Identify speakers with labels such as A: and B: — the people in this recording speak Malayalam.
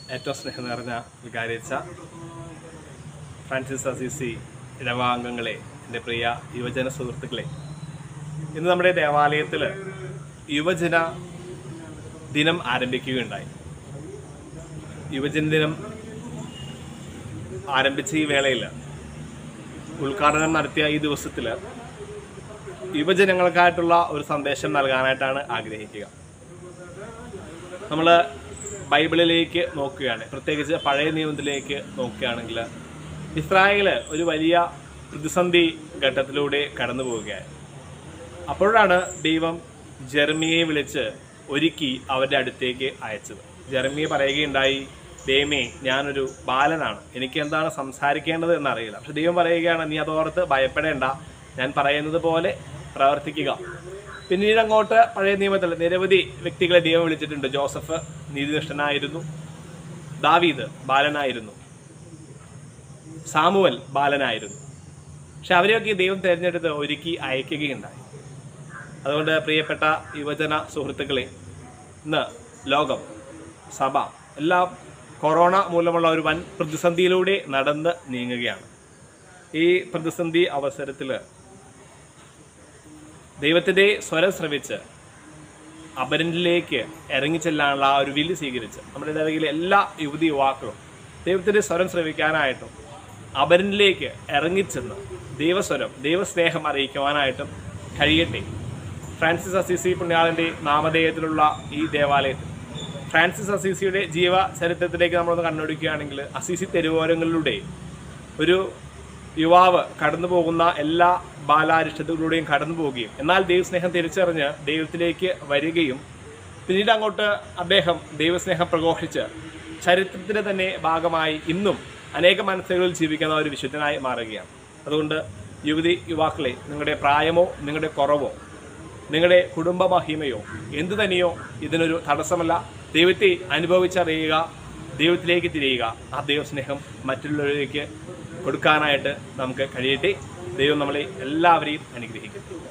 A: ഏറ്റവും സ്നേഹം നിറഞ്ഞ വികാരിച്ച ഫ്രാൻസിസ് അസീസി ഇടവാംഗങ്ങളെ എൻ്റെ പ്രിയ യുവജന സുഹൃത്തുക്കളെ ഇന്ന് നമ്മുടെ ദേവാലയത്തിൽ യുവജന ദിനം ആരംഭിക്കുകയുണ്ടായി യുവജന ദിനം ആരംഭിച്ച ഈ വേളയിൽ ഉദ്ഘാടനം നടത്തിയ ഈ ദിവസത്തിൽ യുവജനങ്ങൾക്കായിട്ടുള്ള ഒരു സന്ദേശം നൽകാനായിട്ടാണ് ആഗ്രഹിക്കുക നമ്മൾ ബൈബിളിലേക്ക് നോക്കുകയാണ് പ്രത്യേകിച്ച് പഴയ നിയമത്തിലേക്ക് നോക്കുകയാണെങ്കിൽ ഇസ്രായേൽ ഒരു വലിയ പ്രതിസന്ധി ഘട്ടത്തിലൂടെ കടന്നു പോവുകയായി അപ്പോഴാണ് ദൈവം ജെർമിയെ വിളിച്ച് ഒരുക്കി അവരുടെ അടുത്തേക്ക് അയച്ചത് ജെർമിയെ പറയുകയുണ്ടായി ദൈവമേ ഞാനൊരു ബാലനാണ് എനിക്ക് എന്താണ് സംസാരിക്കേണ്ടത് എന്നറിയില്ല പക്ഷെ ദൈവം പറയുകയാണ് നീ അതോർത്ത് ഭയപ്പെടേണ്ട ഞാൻ പറയുന്നത് പോലെ പ്രവർത്തിക്കുക പിന്നീട് അങ്ങോട്ട് പഴയ നിയമത്തിൽ നിരവധി വ്യക്തികളെ ദൈവം വിളിച്ചിട്ടുണ്ട് ജോസഫ് നീതിനിഷ്ഠനായിരുന്നു ദാവീദ് ബാലനായിരുന്നു സാമുവൽ ബാലനായിരുന്നു പക്ഷെ അവരെയൊക്കെ ദൈവം തിരഞ്ഞെടുത്ത് ഒരുക്കി അയക്കുകയുണ്ടായി അതുകൊണ്ട് പ്രിയപ്പെട്ട യുവജന സുഹൃത്തുക്കളെ ഇന്ന് ലോകം സഭ എല്ലാം കൊറോണ മൂലമുള്ള ഒരു വൻ പ്രതിസന്ധിയിലൂടെ നടന്ന് നീങ്ങുകയാണ് ഈ പ്രതിസന്ധി അവസരത്തിൽ ദൈവത്തിൻ്റെ സ്വരം ശ്രവിച്ച് അപരനിലേക്ക് ഇറങ്ങിച്ചെല്ലാനുള്ള ആ ഒരു വിളി സ്വീകരിച്ച് നമ്മുടെ ഇടവകയിലെ എല്ലാ യുവതി യുവാക്കളും ദൈവത്തിൻ്റെ സ്വരം ശ്രവിക്കാനായിട്ടും അപരനിലേക്ക് ഇറങ്ങിച്ചെന്ന് ദൈവസ്വരം ദൈവസ്നേഹം അറിയിക്കുവാനായിട്ടും കഴിയട്ടെ ഫ്രാൻസിസ് അസീസി പുണ്യാളൻ്റെ നാമധേയത്തിലുള്ള ഈ ദേവാലയത്തിൽ ഫ്രാൻസിസ് അസീസിയുടെ ജീവ ചരിത്രത്തിലേക്ക് നമ്മളൊന്ന് കണ്ണോടിക്കുകയാണെങ്കിൽ അസീസി തെരുവോരങ്ങളിലൂടെ ഒരു യുവാവ് കടന്നു പോകുന്ന എല്ലാ ബാലാരിഷ്ടതകളിലൂടെയും കടന്നു പോവുകയും എന്നാൽ ദൈവസ്നേഹം തിരിച്ചറിഞ്ഞ് ദൈവത്തിലേക്ക് വരികയും പിന്നീട് അങ്ങോട്ട് അദ്ദേഹം ദൈവസ്നേഹം പ്രഘോഷിച്ച് ചരിത്രത്തിൻ്റെ തന്നെ ഭാഗമായി ഇന്നും അനേക മനസ്സുകളിൽ ജീവിക്കുന്ന ഒരു വിശുദ്ധനായി മാറുകയാണ് അതുകൊണ്ട് യുവതി യുവാക്കളെ നിങ്ങളുടെ പ്രായമോ നിങ്ങളുടെ കുറവോ നിങ്ങളുടെ കുടുംബ മഹിമയോ എന്തു തന്നെയോ ഇതിനൊരു തടസ്സമല്ല ദൈവത്തെ അനുഭവിച്ചറിയുക ദൈവത്തിലേക്ക് തിരിയുക ആ ദൈവസ്നേഹം മറ്റുള്ളവരിലേക്ക് കൊടുക്കാനായിട്ട് നമുക്ക് കഴിയട്ടെ ദൈവം നമ്മളെ എല്ലാവരെയും അനുഗ്രഹിക്കട്ടെ